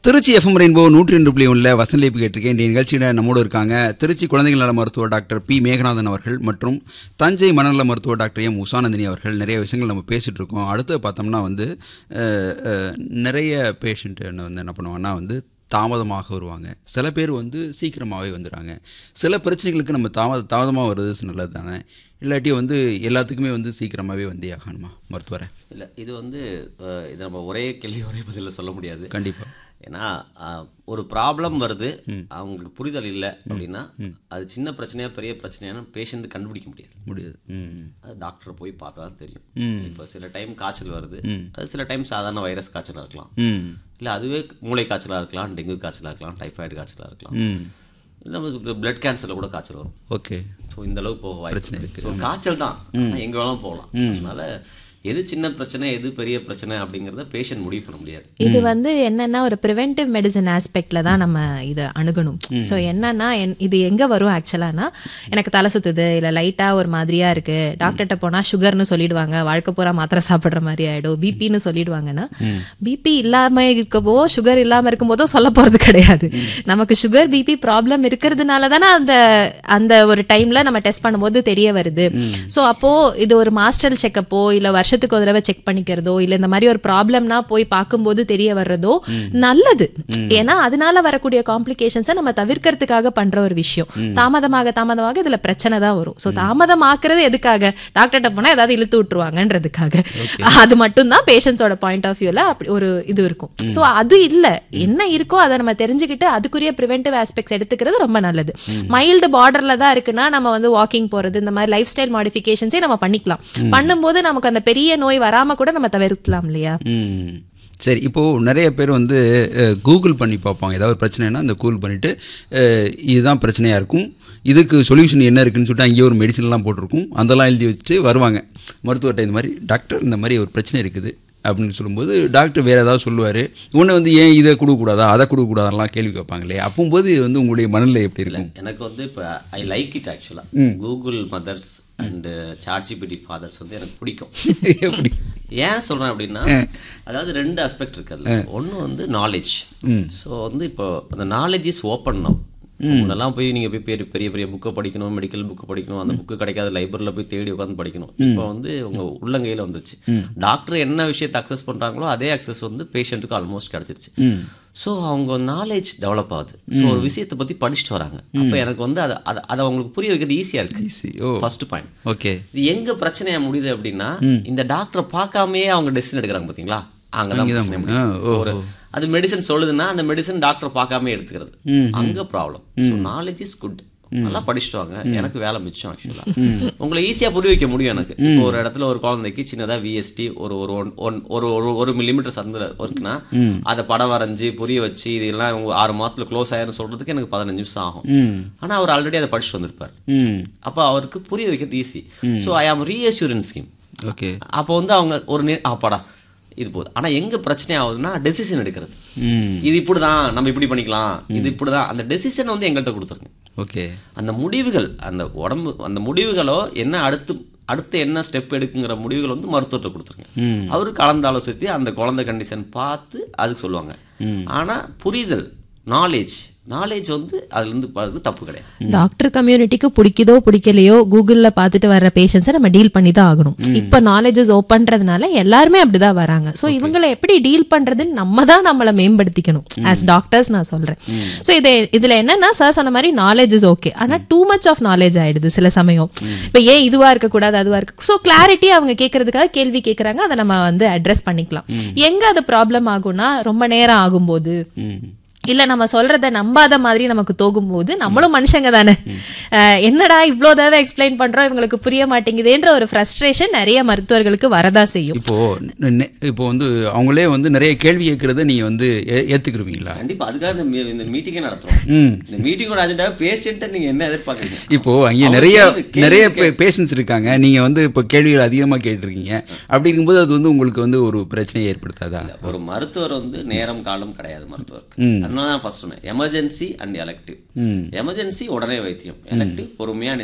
Trichy FM rainbow நூற்றி ரெண்டு புள்ளி ஒன்றில் வசந்தலேப்பு கேட்டிருக்கேன் இந்த நிகழ்ச்சியில் நம்மோடு இருக்காங்க திருச்சி குழந்தைகள் நல மருத்துவர் டாக்டர் பி மேகநாதன் அவர்கள் மற்றும் தஞ்சை மனநல மருத்துவர் டாக்டர் எம் உஷானந்தினி அவர்கள் நிறைய விஷயங்கள் நம்ம பேசிகிட்டு இருக்கோம் அடுத்து பார்த்தோம்னா வந்து அஹ், அஹ், நிறைய பேஷண்ட் வந்து என்ன பண்ணுவாங்கன்னா வந்து தாமதமாக வருவாங்க சில பேர் வந்து சீக்கிரமாகவே வந்துடுறாங்க சில பிரச்சனைகளுக்கு நம்ம தாமத தாமதமாக வருது நல்லது தானே இல்லாட்டி வந்து எல்லாத்துக்குமே வந்து சீக்கிரமாகவே வந்தே ஆகணுமா மருத்துவரை இல்லை இது வந்து அஹ், இது நம்ம ஒரே கேள்வி ஒரே பதிலில் சொல்ல முடியாது கண்டிப்பாக ஏன்னா அஹ், ஒரு ப்ராப்ளம் வருது அவங்களுக்கு புரிதல் இல்லை அப்படின்னா அது சின்ன பிரச்சனையா பெரிய பிரச்சனையான பேஷண்ட் கண்டுபிடிக்க முடியாது முடியாது ம் அது டாக்டரை போய் பார்த்தா தான் தெரியும் ம். இப்போ சில டைம் காய்ச்சல் வருது அது சில டைம் சாதாரண வைரஸ் காய்ச்சலாக இருக்கலாம் ம் இல்லை அதுவே மூளை காய்ச்சலாக இருக்கலாம் டெங்கு காய்ச்சலாக இருக்கலாம் டைஃபாய்டு காய்ச்சலாக இருக்கலாம் ம் இல்லை நம்ம பிளட் கேன்சரில் கூட காய்ச்சல் வரும் ஓகே ஸோ இந்த அளவுக்கு போக வாய்ப்பு இருக்கு ஸோ காய்ச்சல் தான் ஆனா எங்க வேணாலும் போகலாம் அதனால எது சின்ன பிரச்சனை எது பெரிய பிரச்சனை அப்படிங்கறத பேஷண்ட் முடிவு பண்ண முடியாது இது வந்து என்னன்னா ஒரு ப்ரிவென்டிவ் மெடிசன் ஆஸ்பெக்ட்ல தான் நம்ம இதை அணுகணும் ஸோ என்னன்னா என்- இது எங்க வரும் ஆக்சுவலானா எனக்கு தலை சுத்துது இல்ல லைட்டா ஒரு மாதிரியா இருக்கு டாக்டர்கிட்ட போனா சுகர்னு சொல்லிடுவாங்க வாழ்க்கை பூரா மாத்திரை சாப்பிடுற மாதிரி ஆயிடும் பிபின்னு சொல்லிடுவாங்கன்னா பிபி இல்லாம இருக்கவோ சுகர் இல்லாம இருக்கும்போதோ சொல்ல போறது கிடையாது நமக்கு சுகர் பிபி ப்ராப்ளம் இருக்கிறதுனால தானே அந்த அந்த ஒரு டைம்ல நம்ம டெஸ்ட் பண்ணும்போது தெரிய வருது ஸோ அப்போ இது ஒரு மாஸ்டர் செக்கப்போ இல்ல வருஷத்துக்கு ஒரு தடவை செக் பண்ணிக்கிறதோ இல்ல இந்த மாதிரி ஒரு ப்ராப்ளம்னா போய் பார்க்கும்போது தெரிய வர்றதோ நல்லது ஏன்னா அதனால வரக்கூடிய காம்ப்ளிகேஷன்ஸை நம்ம தவிர்க்கிறதுக்காக பண்ற ஒரு விஷயம் தாமதமாக தாமதமாக இதுல பிரச்சனை தான் வரும் ஸோ தாமதமாக்குறது எதுக்காக டாக்டர்கிட்ட போனா ஏதாவது இழுத்து விட்டுருவாங்கன்றதுக்காக அது மட்டும் தான் பேஷண்ட்ஸோட பாயிண்ட் ஆஃப் வியூல அப்படி ஒரு இது இருக்கும் ஸோ அது இல்ல என்ன இருக்கோ அதை நம்ம தெரிஞ்சுக்கிட்டு அதுக்குரிய ப்ரிவென்டிவ் ஆஸ்பெக்ட்ஸ் எடுத்துக்கிறது ரொம்ப நல்லது மைல்டு பார்டர்ல தான் இருக்குன்னா நம்ம வந்து வாக்கிங் போறது இந்த மாதிரி லைஃப் ஸ்டைல் மாடிஃபிகேஷன்ஸே நம்ம பண்ணிக்கலாம் பண்ணும்போது நமக்கு அந்த பெரிய நோய் வராம கூட நம்ம தவிர்க்கலாம் இல்லையா ம் சரி இப்போது நிறைய பேர் வந்து அஹ், கூகுள் பண்ணி பார்ப்பாங்க ஏதாவது ஒரு பிரச்சனைனா அந்த கூகுள் பண்ணிவிட்டு இதுதான் பிரச்சனையாக இருக்கும் இதுக்கு சொல்யூஷன் என்ன இருக்குன்னு சொல்லிட்டு அங்கேயே ஒரு மெடிசன்லாம் போட்டிருக்கும் அதெல்லாம் எழுதி வச்சுட்டு வருவாங்க மருத்துவர்கிட்ட இந்த மாதிரி டாக்டர் இந்த மாதிரி ஒரு பிரச்சனை இருக்குது அப்படின்னு சொல்லும்போது டாக்டர் வேறு ஏதாவது சொல்லுவார் உன்னை வந்து ஏன் இதை கொடுக்கக்கூடாதா அதை கொடுக்கக்கூடாதெல்லாம் கேள்வி கேட்பாங்க இல்லையா அப்போம்போது வந்து உங்களுடைய மனநிலை எப்படி இருக்கும் எனக்கு வந்து இப்போ I like it actually Google mothers and ChatGPT fathers வந்து எனக்கு பிடிக்கும் எப்படி ஏன் சொல்றேன் அப்படின்னா அதாவது ரெண்டு அஸ்பெக்ட் இருக்கு அதுல ஒன்று வந்து நாலேஜ் ஸோ வந்து இப்போ அந்த நாலேஜ் இஸ் ஓப்பன் நவ் முன்னெல்லாம் போய் நீங்க போய் பெரிய பெரிய பெரிய புக்கை படிக்கணும் மெடிக்கல் புக்கு படிக்கணும் அந்த புக்கு கிடைக்காத லைப்ரரியில் போய் தேடி உட்காந்து படிக்கணும் இப்போ வந்து உங்க உள்ளங்கையில வந்துருச்சு டாக்டர் என்ன விஷயத்தை அக்சஸ் பண்றாங்களோ அதே அக்சஸ் வந்து பேஷண்ட்டுக்கு ஆல்மோஸ்ட் கிடைச்சிருச்சு ஸோ அவங்க நாலேஜ் டெவலப் ஆகுது ஸோ ஒரு விஷயத்தை பத்தி படிச்சுட்டு வராங்க அப்போ எனக்கு வந்து அதை அதை அதை அவங்களுக்கு புரிய வைக்கிறது ஈஸியா இருக்கு easy oh first point okay இது எங்க பிரச்சனையா முடியுது அப்படின்னா இந்த டாக்டரை பார்க்காமயே அவங்க டெசிஷன் எடுக்கிறாங்க பாத்தீங்களா அங்கதான் பிரச்சனை முடியுது. ஆ, ஓ, ஒரு அது மெடிசன் சொல்லுதுன்னா அந்த மெடிசன் டாக்டர் பார்க்காம எடுத்துக்கிறது அங்க problem so knowledge is good நல்லா படிச்சுட்டு வாங்க எனக்கு வேலை மிச்சம் ஆக்சுவலா உங்களை ஈஸியா புரிய வைக்க முடியும் எனக்கு இப்போ ஒரு இடத்துல ஒரு குழந்தைக்கு சின்னதா விஎஸ்டி ஒரு ஒரு ஒன் ஒன் ஒரு ஒரு ஒரு மில்லிமீட்டர் சந்தில் ஒர்க்னா அதை படம் வரைஞ்சு புரிய வச்சு இதெல்லாம் உங்க ஆறு மாசத்துல க்ளோஸ் ஆயிரும் சொல்றதுக்கு எனக்கு பதினஞ்சு நிமிஷம் ஆகும் ம் ஆனா அவர் ஆல்ரெடி அதை படிச்சுட்டு வந்திருப்பார் ம் அப்போ அவருக்கு புரிய வைக்கிறது ஈஸி ஸோ ஐ ஆம் ரீஅஷூரன்ஸ் ஸ்கீம் ஓகே அப்போ வந்து அவங்க ஒரு நே அப்பாடா இது போதும் ஆனா எங்க பிரச்சனை ஆகுதுன்னா டெசிஷன் எடுக்கிறது ம் இது இப்படிதான் நம்ம இப்படி பண்ணிக்கலாம் இது இப்படிதான் அந்த டெசிஷன் வந்து எங்கள்கிட்ட கொடுத்துருங்க ஓகே அந்த முடிவுகள் அந்த உடம்பு அந்த முடிவுகளோ என்ன அடுத்து அடுத்து என்ன ஸ்டெப் எடுக்குங்கிற முடிவுகள் வந்து மருத்துவர்கிட்ட கொடுத்துருங்க ம் அவரு கலந்து ஆலோசித்து அந்த குழந்தை கண்டிஷன் பார்த்து அதுக்கு சொல்லுவாங்க ஆனா புரிதல் நாலேஜ் நாலேஜ் வந்து அதுல இருந்து பார்த்து தப்பு கிடையாது டாக்டர் கம்யூனிட்டிக்கு பிடிக்குதோ பிடிக்கலையோ கூகுள்ல பார்த்துட்டு வர்ற பேஷண்ட்ஸை நம்ம டீல் பண்ணி தான் ஆகணும் இப்போ நாலேஜஸ் ஓப்பன்றதுனால எல்லாருமே அப்படிதான் வராங்க ஸோ இவங்களை எப்படி டீல் பண்றதுன்னு நம்ம தான் நம்மளை மேம்படுத்திக்கணும் ஆஸ் டாக்டர்ஸ் நான் சொல்றேன் ஸோ இது இதுல என்னன்னா சார் சொன்ன மாதிரி நாலேஜ் இஸ் ஓகே ஆனா டூ மச் ஆஃப் நாலேஜ் ஆயிடுது சில சமயம் இப்போ ஏன் இதுவா இருக்கக்கூடாது அதுவா இருக்கு ஸோ கிளாரிட்டி அவங்க கேட்கறதுக்காக கேள்வி கேட்கறாங்க அதை நம்ம வந்து அட்ரஸ் பண்ணிக்கலாம் எங்க அது ப்ராப்ளம் ஆகும்னா ரொம்ப நேரம் ஆகும்போது ம் இல்ல நம்ம சொல்றத நம்பாத மாதிரி நமக்கு தோகும்போது நம்மளும் மனுஷங்க தானே அஹ் என்னடா இவ்ளோ தடவை எக்ஸ்பிளைன் பண்றோம் இவங்களுக்கு புரிய மாட்டேங்குதேன்ற ஒரு ஃப்ரஸ்ட்ரேஷன் நிறைய மருத்துவர்களுக்கு வரதா செய்யும் இப்போ நெ- நெ- இப்போ வந்து அவங்களே வந்து நிறைய கேள்வி கேட்கறத நீங்க வந்து ஏ- ஏத்துக்கிருவீங்களா கண்டிப்பா அதுக்காக இந்த மீ- இந்த மீட்டிங்கே நடத்துறோம் ம் இந்த மீட்டிங்கோட அஜெண்டா பேஷண்ட்டை நீங்க என்ன எதிர்பார்க்குறீங்க இப்போ அங்கே அவங்க நிறைய கேள்வி- கேள்வி நிறைய கே- பேஷண்ட்ஸ் இருக்காங்க நீங்க வந்து இப்போ கேள்விகள் அதிகமா கேட்டிருக்கீங்க அப்படி இருக்கும்போது அது வந்து உங்களுக்கு வந்து ஒரு பிரச்சனையை ஏற்படுத்தாதா ஒரு மருத்துவர் வந்து நேரம் காலம் கிடையாது மருத்துவருக்கு ம். அதனால தான் ஃபர்ஸ்ட் சொன்னேன் emergency and elective hmm emergency உடனே வைத்தியம் எலக்டிவ் பொறுமையா